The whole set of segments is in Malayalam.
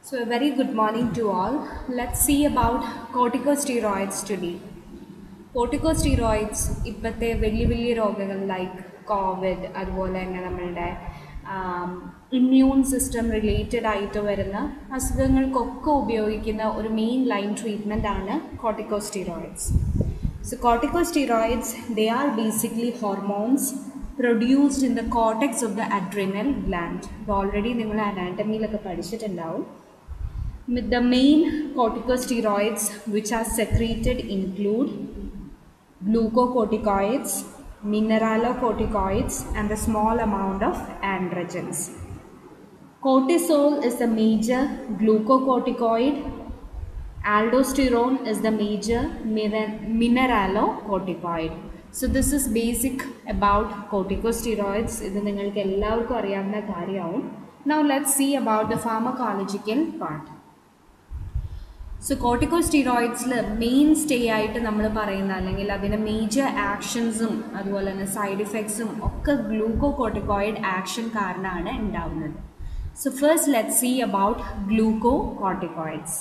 So, a very good morning to all. Let's see about corticosteroids today. corticosteroids ഇപ്പോഴത്തെ വലിയ വലിയ രോഗങ്ങൾ ലൈക്ക് കോവിഡ് അതുപോലെ തന്നെ നമ്മളുടെ ഇമ്മ്യൂൺ സിസ്റ്റം റിലേറ്റഡ് ആയിട്ട് വരുന്ന അസുഖങ്ങൾക്കൊക്കെ ഉപയോഗിക്കുന്ന ഒരു മെയിൻ ലൈൻ ട്രീറ്റ്മെൻ്റ് ആണ് corticosteroids so corticosteroids they are basically hormones produced in the cortex of the adrenal gland already നിങ്ങൾ അനാറ്റമിയിലൊക്കെ പഠിച്ചിട്ടുണ്ടാവും The main corticosteroids which are secreted include glucocorticoids, mineralocorticoids, and a small amount of androgens. Cortisol is the major glucocorticoid. Aldosterone is the major mineralocorticoid. So this is basic about corticosteroids. ഇത് നിങ്ങൾക്ക് എല്ലാവർക്കും അറിയാവുന്ന കാര്യമാവും Now let's see about the pharmacological part. So കോർട്ടിക്കോസ്റ്റീറോയിഡ്സിൽ മെയിൻ സ്റ്റേ ആയിട്ട് നമ്മൾ പറയുന്ന അല്ലെങ്കിൽ അതിൻ്റെ മേജർ ആക്ഷൻസും അതുപോലെ തന്നെ സൈഡ് ഇഫക്ട്സും ഒക്കെ ഗ്ലൂക്കോ കോർട്ടിക്കോയിഡ് ആക്ഷൻ കാരണമാണ് ഉണ്ടാവുന്നത് so first let see about glucocorticoids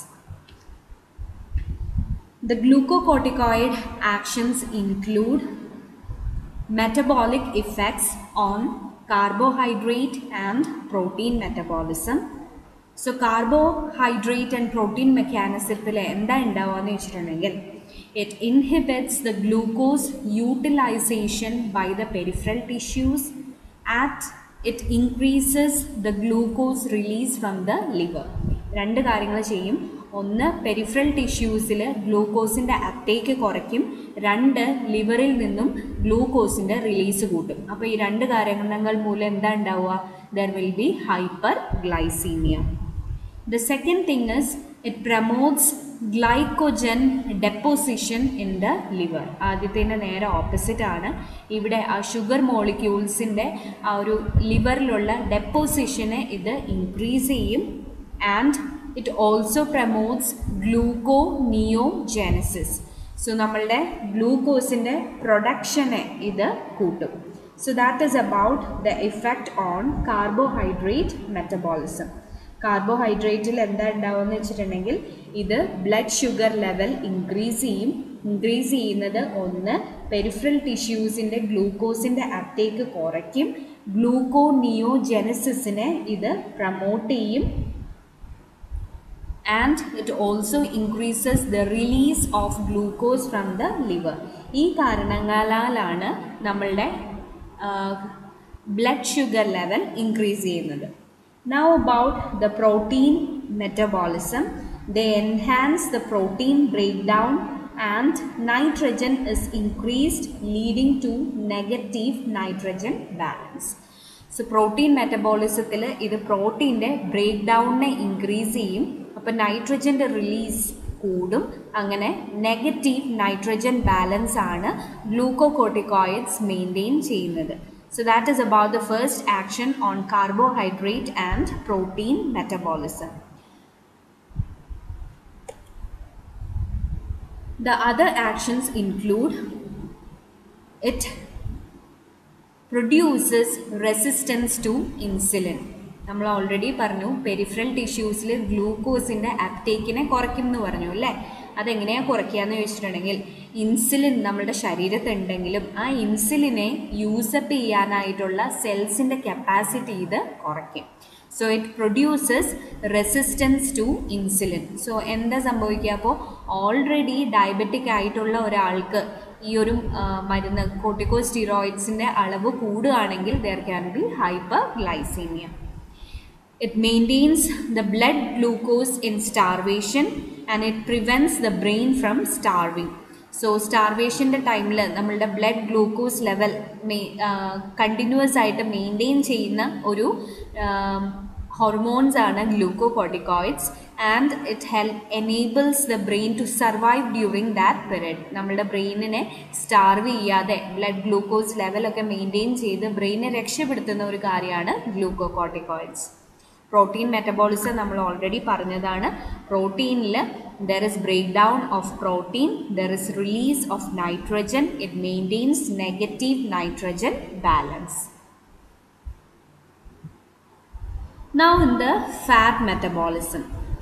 The glucocorticoid actions include metabolic effects on carbohydrate and protein metabolism, so carbohydrate and protein മെക്കാനിസത്തിൽ എന്താ ഉണ്ടാവുക എന്ന് വെച്ചിട്ടുണ്ടെങ്കിൽ it inhibits the glucose utilization by the peripheral tissues and it increases the glucose release from the liver രണ്ട് കാര്യങ്ങൾ ചെയ്യും ഒന്ന് പെരിഫറൽ ടിഷ്യൂസിൽ ഗ്ലൂക്കോസിൻ്റെ അപ്ടേക്ക് കുറയ്ക്കും രണ്ട് ലിവറിൽ നിന്നും ഗ്ലൂക്കോസിൻ്റെ റിലീസ് കൂട്ടും അപ്പോൾ ഈ രണ്ട് കാര്യങ്ങൾ മൂലം എന്താ ഉണ്ടാവുക there will be hyperglycaemia The second thing is it promotes glycogen deposition in the liver. ആദ്യത്തിൻ്റെ നേരെ ഓപ്പോസിറ്റ് ആണ് ഇവിടെ ആ ഷുഗർ മോളിക്യൂൾസിൻ്റെ ആ ഒരു ലിവറിലുള്ള ഡെപ്പോസിഷനെ ഇത് ഇൻക്രീസ് ചെയ്യും and it also promotes gluconeogenesis so നമ്മളുടെ ഗ്ലൂക്കോസിൻ്റെ പ്രൊഡക്ഷനെ ഇത് കൂട്ടും so that is about the effect on carbohydrate metabolism കാർബോഹൈഡ്രേറ്റിൽ എന്താ ഉണ്ടാവുമെന്ന് വെച്ചിട്ടുണ്ടെങ്കിൽ ഇത് ബ്ലഡ് ഷുഗർ ലെവൽ ഇൻക്രീസ് ചെയ്യും ഇൻക്രീസ് ചെയ്യുന്നത് ഒന്ന് പെരിഫറൽ ടിഷ്യൂസിൻ്റെ ഗ്ലൂക്കോസിൻ്റെ അപ്ടേക്ക് കുറയ്ക്കും ഗ്ലൂക്കോ നിയോജെനസിസിനെ ഇത് പ്രമോട്ട് ചെയ്യും and it also increases the release of glucose from the liver ഈ കാരണങ്ങളാലാണ് നമ്മളുടെ ബ്ലഡ് ഷുഗർ ലെവൽ ഇൻക്രീസ് ചെയ്യുന്നത് Now about the protein metabolism. They enhance the protein breakdown and nitrogen is increased leading to negative nitrogen balance. So protein മെറ്റബോളിസത്തിൽ ഇത് പ്രോട്ടീൻ്റെ ബ്രേക്ക് ഡൗണിനെ ഇൻക്രീസ് ചെയ്യും അപ്പോൾ നൈട്രജൻ്റെ റിലീസ് കൂടും അങ്ങനെ നെഗറ്റീവ് നൈട്രജൻ ബാലൻസ് ആണ് ഗ്ലൂക്കോകോട്ടിക്കോയിഡ്സ് മെയിൻറ്റെയിൻ ചെയ്യുന്നത് So that is about the first action on carbohydrate and protein metabolism. The other actions include it produces resistance to insulin. നമ്മൾ ഓൾറെഡി പറഞ്ഞു പെരിഫറൽ ടിഷ്യൂസിൽ ഗ്ലൂക്കോസിൻ്റെ അപ്ടേക്കിനെ കുറയ്ക്കും എന്ന് പറഞ്ഞു അല്ലേ അതെങ്ങനെയാണ് കുറയ്ക്കുക എന്ന് ചോദിച്ചിട്ടുണ്ടെങ്കിൽ ഇൻസുലിൻ നമ്മുടെ ശരീരത്തുണ്ടെങ്കിലും ആ ഇൻസുലിനെ യൂസപ്പ് ചെയ്യാനായിട്ടുള്ള സെൽസിൻ്റെ കപ്പാസിറ്റി ഇത് കുറയ്ക്കും so it produces resistance to insulin so എന്താ സംഭവിക്കുക അപ്പോൾ ഓൾറെഡി ഡയബറ്റിക് ആയിട്ടുള്ള ഒരാൾക്ക് ഈ ഒരു മരുന്ന് കോർട്ടിക്കോസ്റ്റീറോയിഡ്സിൻ്റെ അളവ് കൂടുകയാണെങ്കിൽ there can be hyperglycaemia It maintains the blood glucose in starvation and it prevents the brain from starving. So സ്റ്റാർവേഷൻ്റെ ടൈമിൽ നമ്മളുടെ ബ്ലഡ് ഗ്ലൂക്കോസ് ലെവൽ കണ്ടിന്യൂസ് ആയിട്ട് മെയിൻറ്റെയിൻ ചെയ്യുന്ന ഒരു ഹോർമോൺസ് ആണ് glucocorticoids and it help enables the brain to survive during that period നമ്മളുടെ ബ്രെയിനിനെ സ്റ്റാർവ് ചെയ്യാതെ ബ്ലഡ് ഗ്ലൂക്കോസ് ലെവലൊക്കെ മെയിൻറ്റെയിൻ ചെയ്ത് ബ്രെയിനെ രക്ഷപ്പെടുത്തുന്ന ഒരു കാര്യമാണ് ഗ്ലൂക്കോകോട്ടിക്കോയിഡ്സ് പ്രോട്ടീൻ മെറ്റബോളിസം നമ്മൾ ഓൾറെഡി പറഞ്ഞതാണ് പ്രോട്ടീനിൽ there is break down of protein there is release of nitrogen it maintains negative nitrogen balance Now in the fat metabolism.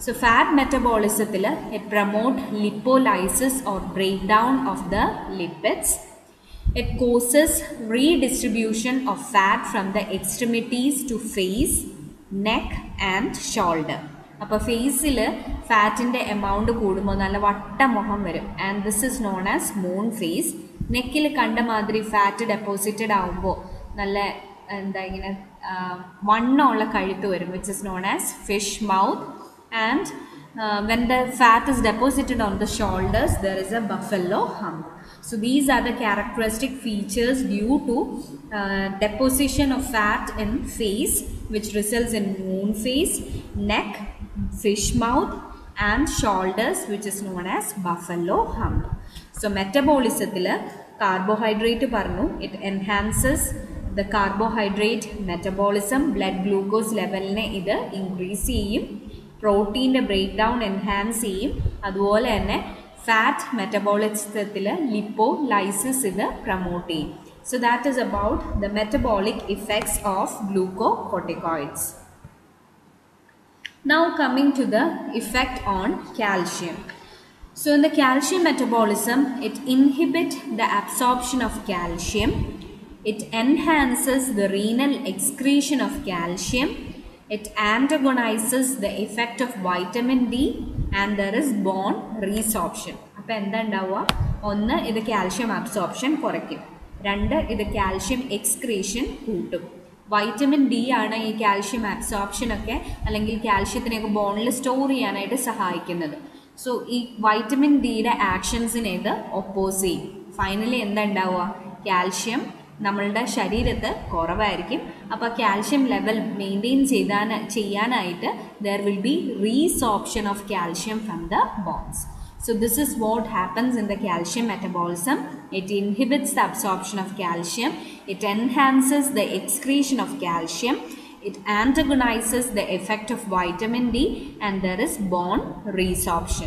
So fat മെറ്റബോളിസത്തിൽ it promote lipolysis or break down of the lipids It causes redistribution of fat from the extremities to face, neck and shoulder. അപ്പോൾ ഫേസിൽ ഫാറ്റിൻ്റെ എമൗണ്ട് കൂടുമ്പോൾ നല്ല വട്ട മുഖം വരും and this is known as moon face നെക്കിൽ കണ്ട മാതിരി ഫാറ്റ് ഡെപ്പോസിറ്റഡ് ആവുമ്പോൾ നല്ല എന്താ ഇങ്ങനെ വണ്ണമുള്ള കഴുത്ത് വരും which is known as fish mouth and when the fat is deposited on the shoulders there is a buffalo hump So these are the characteristic features due to uh, deposition of fat in face which results in moon face, neck, fish mouth and shoulders which is known as buffalo hump. So metabolism carbohydrate parnu it enhances the carbohydrate metabolism blood glucose level ne ഇത് increase ചെയ്യും പ്രോട്ടീൻ്റെ ബ്രേക്ക് ഡൗൺ എൻഹാൻസ് ചെയ്യും അതുപോലെ തന്നെ ഫാറ്റ് മെറ്റബോളിസത്തിൽ ലിപ്പോ ലൈസിസ് ഇത് പ്രൊമോട്ട് ചെയ്യും so that is about the metabolic effects of glucocorticoids Now coming to the effect on calcium. So in the calcium metabolism, it inhibits the absorption of calcium. It enhances the renal excretion of calcium. It antagonizes the effect of vitamin D and there is bone resorption അപ്പോൾ എന്താ ഉണ്ടാവുക ഒന്ന് ഇത് കാൽഷ്യം അബ്സോർപ്ഷൻ കുറയ്ക്കും രണ്ട് ഇത് കാൽഷ്യം എക്സ്ക്രീഷൻ കൂട്ടും വൈറ്റമിൻ ഡി ആണ് ഈ കാൽഷ്യം അബ്സോർപ്ഷനൊക്കെ അല്ലെങ്കിൽ കാൽഷ്യത്തിനെയൊക്കെ ബോണിൽ സ്റ്റോർ ചെയ്യാനായിട്ട് സഹായിക്കുന്നത് സോ ഈ വൈറ്റമിൻ ഡിയുടെ ആക്ഷൻസിനെ ഇത് ഒപ്പോസ് ചെയ്യും ഫൈനലി എന്താ ഉണ്ടാവുക കാൽഷ്യം നമ്മളുടെ ശരീരത്ത് കുറവായിരിക്കും അപ്പോൾ കാൽഷ്യം ലെവൽ മെയിൻറ്റെയിൻ ചെയ്താൻ ചെയ്യാനായിട്ട് there will be resorption of calcium from the bones So this is what happens in the calcium metabolism. It inhibits the absorption of calcium. It enhances the excretion of calcium. It antagonizes the effect of vitamin D and there is bone resorption.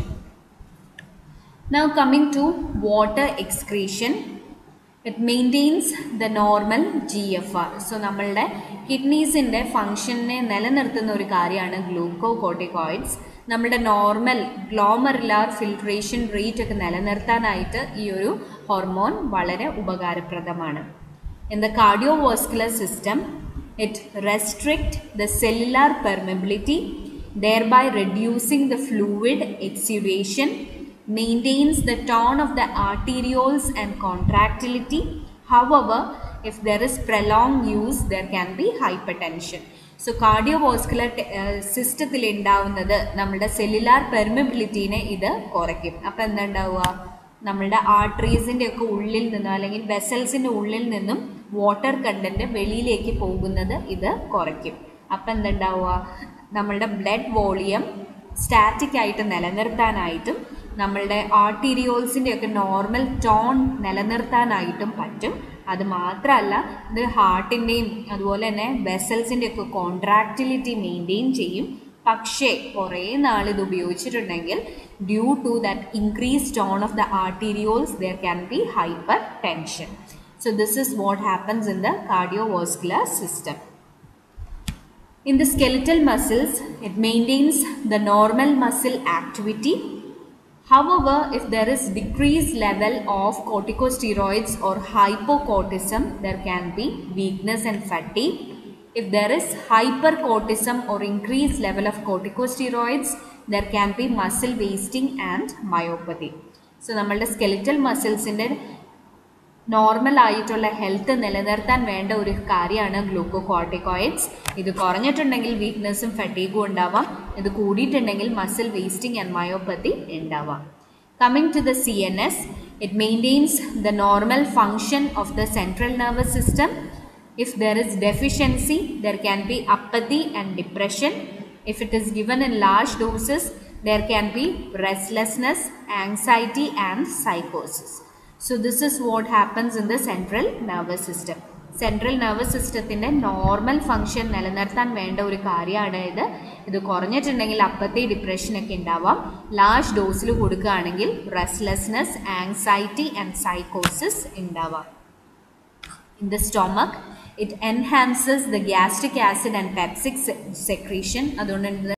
Now coming to water excretion. It maintains the normal G F R so നമ്മളുടെ കിഡ്നീസിൻ്റെ ഫങ്ഷനെ നിലനിർത്തുന്ന ഒരു കാര്യമാണ് ഗ്ലൂക്കോ കോട്ടിക്കോയിഡ്സ് നമ്മുടെ നോർമൽ ഗ്ലോമറിലാർ ഫിൽട്രേഷൻ റേറ്റ് ഒക്കെ നിലനിർത്താനായിട്ട് ഈ ഒരു ഹോർമോൺ വളരെ ഉപകാരപ്രദമാണ് in the cardiovascular system it restrict the cellular permeability thereby reducing the fluid exudation maintains the tone of the arterioles and contractility. However, if there is prolonged use, there can be hypertension. So cardiovascular സിസ്റ്റത്തിൽ ഉണ്ടാവുന്നത് നമ്മുടെ സെല്ലുലാർ പെർമിബിലിറ്റീനെ ഇത് കുറയ്ക്കും അപ്പം എന്താ ഉണ്ടാവുക നമ്മളുടെ ആർട്ടറീസിൻ്റെ ഒക്കെ ഉള്ളിൽ നിന്നും അല്ലെങ്കിൽ വെസൽസിൻ്റെ ഉള്ളിൽ നിന്നും വാട്ടർ കണ്ടൻറ്റ് വെളിയിലേക്ക് പോകുന്നത് ഇത് കുറയ്ക്കും അപ്പം എന്തുണ്ടാവുക നമ്മളുടെ ബ്ലഡ് വോളിയം സ്റ്റാറ്റിക് ആയിട്ട് നിലനിർത്താനായിട്ടും നമ്മളുടെ ആർട്ടീരിയോൾസിൻ്റെ ഒക്കെ നോർമൽ ടോൺ നിലനിർത്താനായിട്ടും പറ്റും അത് മാത്രമല്ല ഇത് ഹാർട്ടിൻ്റെയും അതുപോലെ തന്നെ വെസൽസിൻ്റെ ഒക്കെ കോൺട്രാക്ടിലിറ്റി മെയിൻറ്റെയിൻ ചെയ്യും പക്ഷേ കുറേ നാൾ ഇത് ഉപയോഗിച്ചിട്ടുണ്ടെങ്കിൽ due to that increase tone of the arterioles there can be hypertension so this is what happens in the cardiovascular system In the skeletal muscles, it maintains the normal muscle activity. However, if there is decreased level of corticosteroids or hypocortism, there can be weakness and fatigue. If there is hypercortism or increased level of corticosteroids, there can be muscle wasting and myopathy. So, നമ്മളുടെ skeletal musclesൻ്റെ നോർമൽ ആയിട്ടുള്ള ഹെൽത്ത് നിലനിർത്താൻ വേണ്ട ഒരു കാര്യമാണ് ഗ്ലൂക്കോകോർട്ടിക്കോയിഡ്സ് ഇത് കുറഞ്ഞിട്ടുണ്ടെങ്കിൽ വീക്ക്നെസ്സും ഫറ്റീഗും ഉണ്ടാവാം ഇത് കൂടിയിട്ടുണ്ടെങ്കിൽ മസിൽ വേസ്റ്റിംഗ് ആൻഡ് മയോപ്പത്തി ഉണ്ടാവാം coming to the C N S it maintains the normal function of the central nervous system if there is deficiency there can be apathy and depression if it is given in large doses there can be restlessness anxiety and സൈക്കോസിസ് so this is what happens in the central nervous system central nervous സിസ്റ്റത്തിൻ്റെ നോർമൽ ഫങ്ഷൻ നിലനിർത്താൻ വേണ്ട ഒരു കാര്യമാണ് ഇത് ഇത് കുറഞ്ഞിട്ടുണ്ടെങ്കിൽ അപ്പത്തെ ഡിപ്രഷനൊക്കെ ഉണ്ടാവാം ലാർജ് ഡോസിൽ കൊടുക്കുകയാണെങ്കിൽ റെസ്ലെസ്നെസ് ആങ്സൈറ്റി ആൻഡ് സൈക്കോസിസ് ഉണ്ടാവാം in the stomach it enhances the gastric acid and peptic secretion അതുകൊണ്ട്